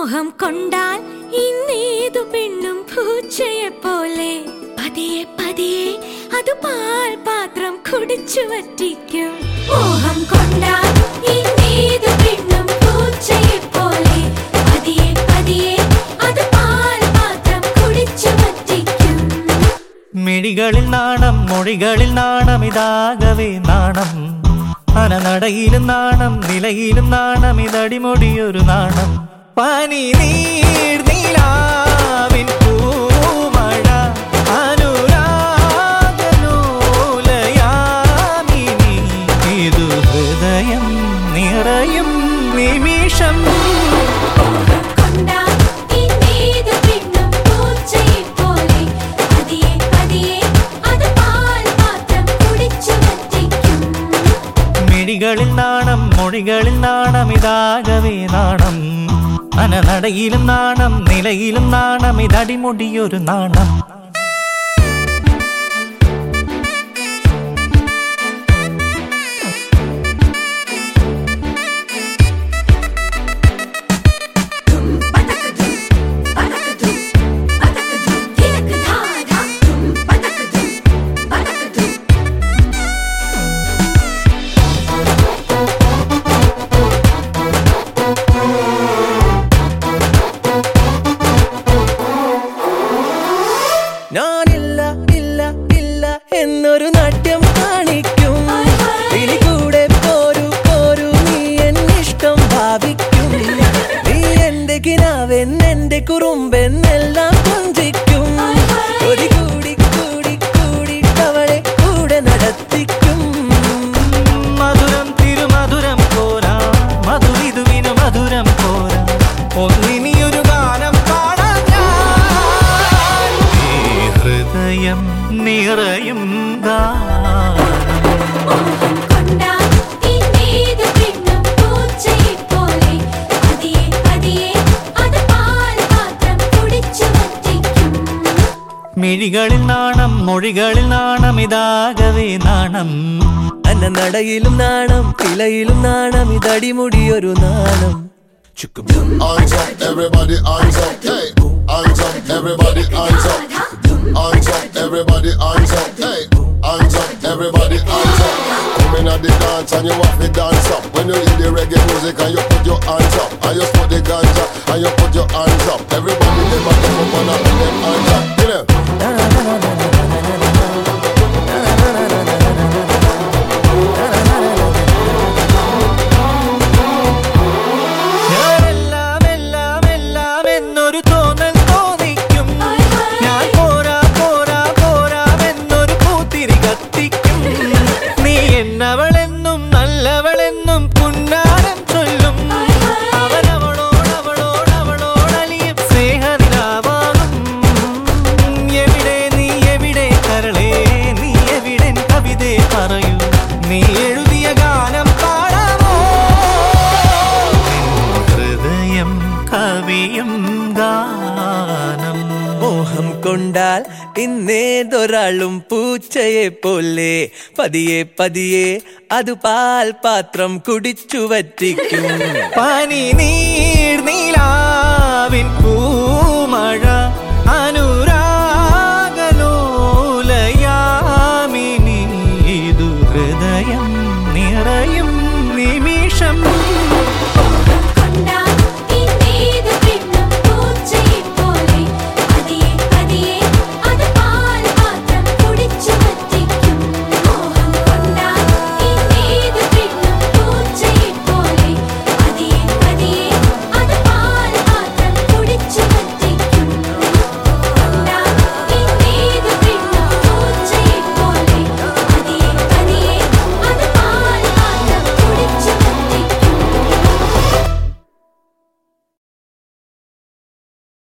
മോഹം കൊണ്ടാൽ ഇന്നേതു പെണ്ണും പൂച്ചയെ പോലെ പതിയെ പതിയെ അത് പാൽ പാത്രം കുടിച്ചു വറ്റിക്കും മോഹം കൊണ്ടാൽ ഇന്നേതു പെണ്ണും പൂച്ചയെ പോലെ പതിയെ പതിയെ അത് പാൽ പാത്രം കുടിച്ചു വറ്റിക്കും മിഴികളിൽ നാണം മൊഴികളിൽ നാണം ഇതാകവേ നാണം അനനടയിലും നാണം നിലയിലും നാണം ഇതടിമൊടിയൊരു നാണം പനി നീർ നീലാവിൻ പൂമഴ അനുരാഗലോലയാമിനി ഇതു ഹൃദയം നിറയും നിമിഷം കൊണ്ടാൽ ഇന്നേതു പെണ്ണും പൂച്ചയെ പോലെ പതിയെ പതിയെ അത് പാൽ പാത്രം കുടിച്ചു വറ്റിക്കും മിഴികളിൽ നാണം മൊഴികളിൽ നാണം ഇതാകവേ നാണം അനനടയിലും നാണം നിലയിലും നാണം ഇതടിമുടിയൊരു നാണം ഞാനില്ല ഇല്ല ഇല്ല എന്നൊരു നാട്യം കാണിക്കും ഇനി കൂടെ പോരു പോരു നീ എന്നിഷ്ടം ഭാവിക്കും നീ എന്റെ കിനാവൻ എന്റെ കുറുമ്പെന്നെല്ലാം കൊഞ്ചിക്കും ഒരു കൂടി കൂടി കൂടി അവളെ കൂടെ നടത്തിക്കും മധുരം തിരുമധുരം പോരാ മധുവിധുവിനു മധുരം പോരാ ഒന്നിനിയൊരു ഗാനം പാടാൻ ഞാൻ. ഈ ഹൃദയം നിറയും ഗാനം കൊണ്ടാൽ ഇന്നേതു പെണ്ണും പൂച്ചയെ പോലെ പതിയെ പതിയെ അത് പാൽ പാത്രം കുടിച്ചു വറ്റിക്കും മിഴികളിൽ നാണം മൊഴികളിൽ നാണം ഇതാകവേ നാണം അന്ന നടയിലും നാണം ഇലയിലും നാണം ഇതടിമുടിയൊരു നാണം Hands up, everybody hands up, hey. Hands up, everybody hands up. Hands up, everybody hands up, hey. Hands up, everybody hands up. Come in at the dance and you have to dance up. When you hear the reggae music and you put your hands up, and you put the ganja and you put your hands up. Everybody never come up and put them hands up. You know? ഞാനെല്ലാം എല്ലാം എല്ലാം എന്നൊരു തോന്നൽ തോന്നിക്കും ഞാൻ പോരാ പോരാ പോരാ എന്നൊരു പൂത്തിരി കത്തിക്കും നീ എന്നവളെന്നും നല്ലവളെന്നും പുന്നാരം ചൊല്ലും അവനവളോട് അവളോട് അവളോടലിയും സ്നേഹനിലാവാകും എവിടെ നീ എവിടെ കരളേ നീ എവിടെ കവിതേ പറയൂ നീ എഴുതിയ ഗാനം പാടാമോ ഹൃദയം കവിയും ഗാനം മോഹം കൊണ്ടാൽ ഇന്നേതൊരാളും പൂച്ചയെ പോലെ പതിയെ പതിയെ അത് പാൽ പാത്രം കുടിച്ചു വറ്റിക്കും പനി നീ